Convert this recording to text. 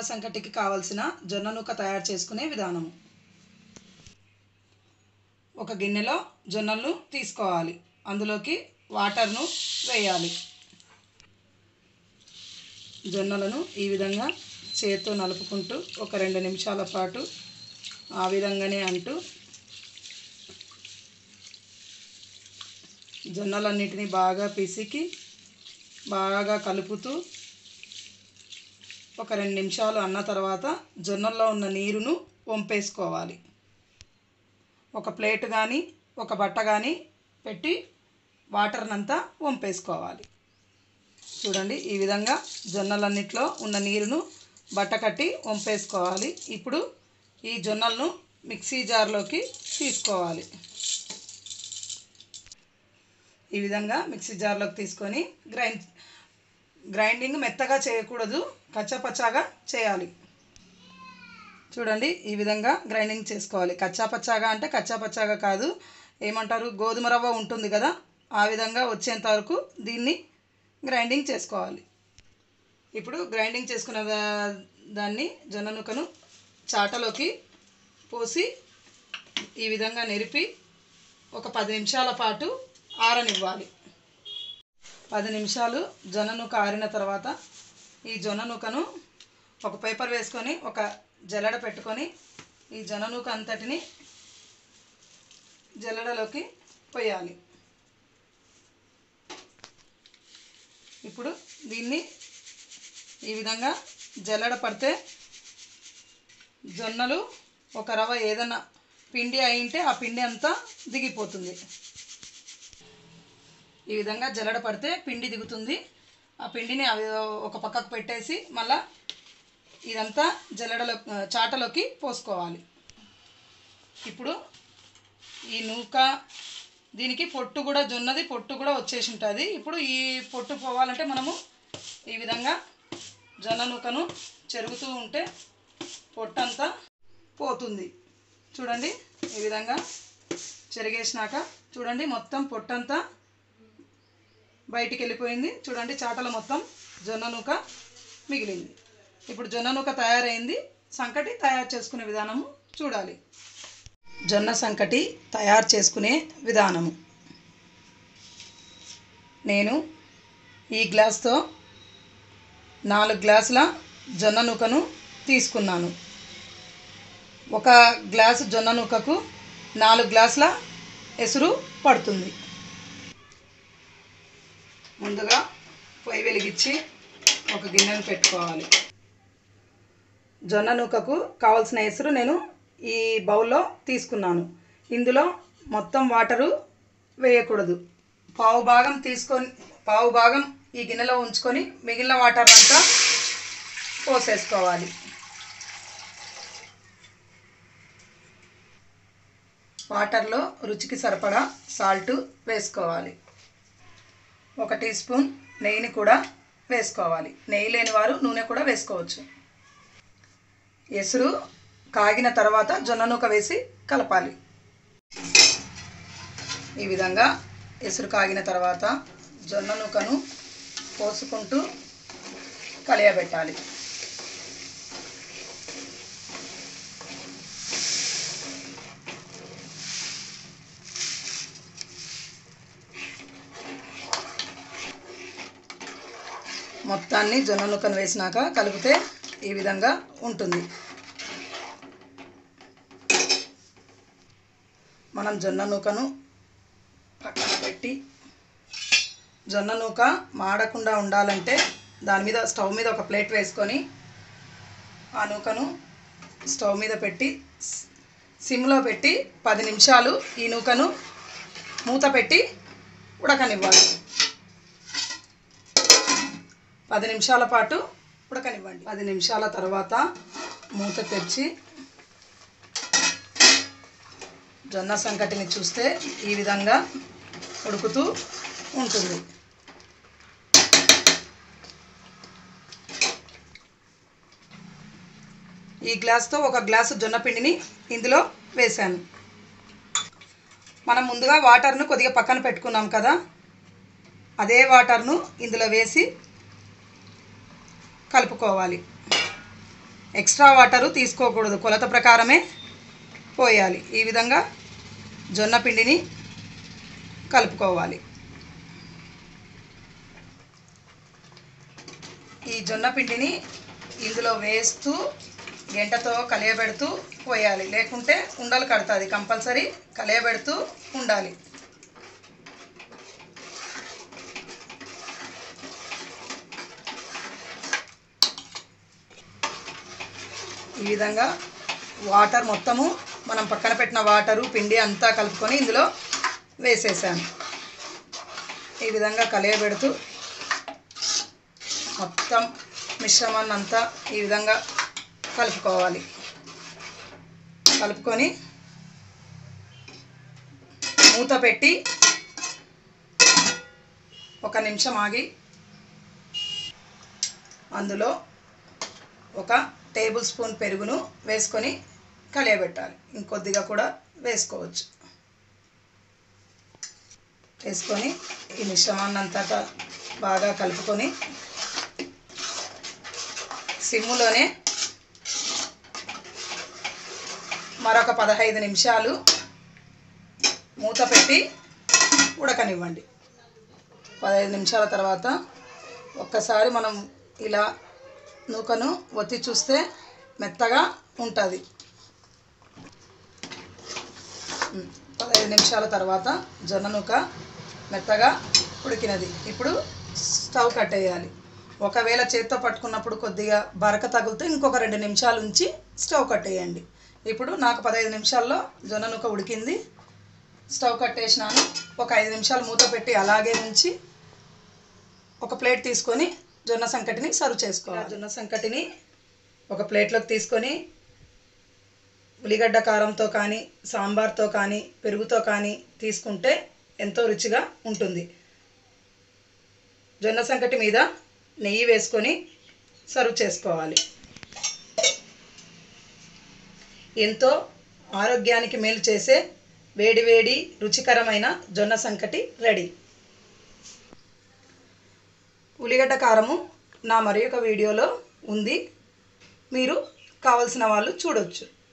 సంకటికి కావలసిన జొన్న నూక తయారు చేసుకునే విధానము ఒక గిన్నెలో జొన్నలు తీసుకోవాలి అందులోకి వాటర్ను వేయాలి జొన్నలను ఈ విధంగా చేత్తో నలుపుకుంటూ ఒక రెండు నిమిషాల పాటు ఆ విధంగానే అంటూ జొన్నలన్నిటిని బాగా పిసికి బాగా కలుపుతూ ఒక రెండు నిమిషాలు అన్న తర్వాత జొన్నల్లో ఉన్న నీరును వంపేసుకోవాలి ఒక ప్లేట్ కానీ ఒక బట్ట కానీ పెట్టి వాటర్నంతా వంపేసుకోవాలి చూడండి ఈ విధంగా జొన్నలన్నిట్లో ఉన్న నీరును బట్ట కట్టి వంపేసుకోవాలి ఇప్పుడు ఈ జొన్నలను మిక్సీ జార్లోకి తీసుకోవాలి ఈ విధంగా మిక్సీ జార్లోకి తీసుకొని గ్రైండ్ గ్రైండింగ్ మెత్తగా చేయకూడదు కచ్చాపచ్చాగా చేయాలి చూడండి ఈ విధంగా గ్రైండింగ్ చేసుకోవాలి కచ్చాపచ్చాగా అంటే కచ్చాపచ్చాగా కాదు ఏమంటారు గోధుమ రవ్వ ఉంటుంది కదా ఆ విధంగా వచ్చేంత వరకు దీన్ని గ్రైండింగ్ చేసుకోవాలి ఇప్పుడు గ్రైండింగ్ చేసుకున్న దా- దాన్ని జొన్న నుకను చాటలోకి పోసి ఈ విధంగా నెరిపి ఒక పది నిమిషాల పాటు ఆరనివ్వాలి పది నిమిషాలు జొన్న నూక ఆరిన తర్వాత ఈ జొన్న నూకను ఒక పేపర్ వేసుకొని ఒక జల్లెడ పెట్టుకొని ఈ జొన్న నూక అంతటిని జల్లెడలోకి పోయాలి ఇప్పుడు దీన్ని ఈ విధంగా జల్లెడ పడితే జొన్నలు ఒక రవ్వ ఏదైనా పిండి అయింటే ఆ పిండి అంతా దిగిపోతుంది ఈ విధంగా జల్లెడ పడితే పిండి దిగుతుంది ఆ పిండిని అవి ఒక పక్కకు పెట్టేసి మళ్ళా ఇదంతా జల్లెడలో చాటలోకి పోసుకోవాలి ఇప్పుడు ఈ నూక దీనికి పొట్టు కూడా జొన్నది పొట్టు కూడా వచ్చేసి ఉంటుంది ఇప్పుడు ఈ పొట్టు పోవాలంటే మనము ఈ విధంగా జొన్న నూకను చెరుగుతూ ఉంటే పొట్టంతా పోతుంది చూడండి ఈ విధంగా చెరిగేసినాక చూడండి మొత్తం పొట్టంతా బయటికి వెళ్ళిపోయింది చూడండి చాటలో మొత్తం జొన్న నూక మిగిలింది ఇప్పుడు జొన్న నూక తయారైంది సంకటి తయారు చేసుకునే విధానము చూడాలి జొన్న సంకటి తయారు చేసుకునే విధానము నేను ఈ గ్లాస్తో నాలుగు గ్లాసుల జొన్న నూకను తీసుకున్నాను ఒక గ్లాసు జొన్న నూకకు నాలుగు గ్లాసుల ఎసురు పడుతుంది ముందుగా పొయ్యి వెలిగించి ఒక గిన్నెను పెట్టుకోవాలి జొన్న నూకకు కావాల్సిన ఎసురు నేను ఈ బౌల్లో తీసుకున్నాను ఇందులో మొత్తం వాటరు వేయకూడదు పావు భాగం తీసుకొని పావు భాగం ఈ గిన్నెలో ఉంచుకొని మిగిలిన వాటర్ అంతా పోసేసుకోవాలి వాటర్లో రుచికి సరిపడా సాల్ట్ వేసుకోవాలి ఒక టీ స్పూన్ నెయ్యిని కూడా వేసుకోవాలి నెయ్యి లేని వారు నూనె కూడా వేసుకోవచ్చు ఎసురు కాగిన తర్వాత జొన్న నూక వేసి కలపాలి ఈ విధంగా ఎసురు కాగిన తర్వాత జొన్న నూకను పోసుకుంటూ కలియబెట్టాలి మొత్తాన్ని జొన్న నూకను వేసినాక కలిపితే ఈ విధంగా ఉంటుంది మనం జొన్న నూకను పక్కన పెట్టి జొన్న నూక మాడకుండా ఉండాలంటే దాని మీద స్టవ్ మీద ఒక ప్లేట్ వేసుకొని ఆ నూకను స్టవ్ మీద పెట్టి స్- సిమ్లో పెట్టి పది నిమిషాలు ఈ నూకను మూత పెట్టి ఉడకనివ్వాలి పది నిమిషాల పాటు ఉడకనివ్వండి పది నిమిషాల తర్వాత మూత తెరిచి జొన్న సంకటిని చూస్తే ఈ విధంగా ఉడుకుతూ ఉంటుంది ఈ గ్లాస్తో ఒక గ్లాసు జొన్న పిండిని ఇందులో వేశాను మనం ముందుగా వాటర్ను కొద్దిగా పక్కన పెట్టుకున్నాం కదా అదే వాటర్ను ఇందులో వేసి కలుపుకోవాలి ఎక్స్ట్రా వాటరు తీసుకోకూడదు కొలత ప్రకారమే పోయాలి ఈ విధంగా జొన్న పిండిని కలుపుకోవాలి ఈ జొన్న పిండిని ఇందులో వేస్తూ గంటతో కలియబెడుతూ పోయాలి లేకుంటే ఉండలు కడుతుంది కంపల్సరీ కలియబెడుతూ ఉండాలి ఈ విధంగా వాటర్ మొత్తము మనం పక్కన పెట్టిన వాటరు పిండి అంతా కలుపుకొని ఇందులో వేసేసాను ఈ విధంగా కలియబెడుతూ మొత్తం మిశ్రమాన్ని అంతా ఈ విధంగా కలుపుకోవాలి కలుపుకొని మూత పెట్టి ఒక నిమిషం ఆగి అందులో ఒక టేబుల్ స్పూన్ పెరుగును వేసుకొని కలియబెట్టాలి ఇంకొద్దిగా కూడా వేసుకోవచ్చు వేసుకొని ఈ మిశ్రమాన్ని అంతటా బాగా కలుపుకొని సిమ్ములోనే మరొక పదహైదు నిమిషాలు మూత పెట్టి ఉడకనివ్వండి పదహైదు నిమిషాల తర్వాత ఒక్కసారి మనం ఇలా నూకను ఒత్తి చూస్తే మెత్తగా ఉంటుంది ఉమ్, పదహైదు నిమిషాల తర్వాత జొన్న నూక మెత్తగా ఉడికినది ఇప్పుడు స్టవ్ కట్టేయాలి ఒకవేళ చేత్తో పట్టుకున్నప్పుడు కొద్దిగా బరక తగిలితే ఇంకొక రెండు నిమిషాలు ఉంచి స్టవ్ కట్టేయండి ఇప్పుడు నాకు పదహైదు నిమిషాల్లో జొన్న నూక ఉడికింది స్టవ్ కట్టేసినాను ఒక ఐదు నిమిషాలు మూత పెట్టి అలాగే ఉంచి ఒక ప్లేట్ తీసుకొని జొన్న సంకటిని సర్వ్ చేసుకోవాలి జొన్న సంకటిని ఒక ప్లేట్లోకి తీసుకొని ఉల్లిగడ్డ కారంతో కానీ సాంబార్తో కానీ పెరుగుతో కానీ తీసుకుంటే ఎంతో రుచిగా ఉంటుంది జొన్న సంకటి మీద నెయ్యి వేసుకొని సర్వ్ చేసుకోవాలి ఎంతో ఆరోగ్యానికి మేలు చేసే వేడివేడి రుచికరమైన జొన్న సంకటి రెడీ ఉల్లిగడ్డ కారము నా మరి ఒక వీడియోలో ఉంది మీరు కావలసిన వాళ్ళు చూడొచ్చు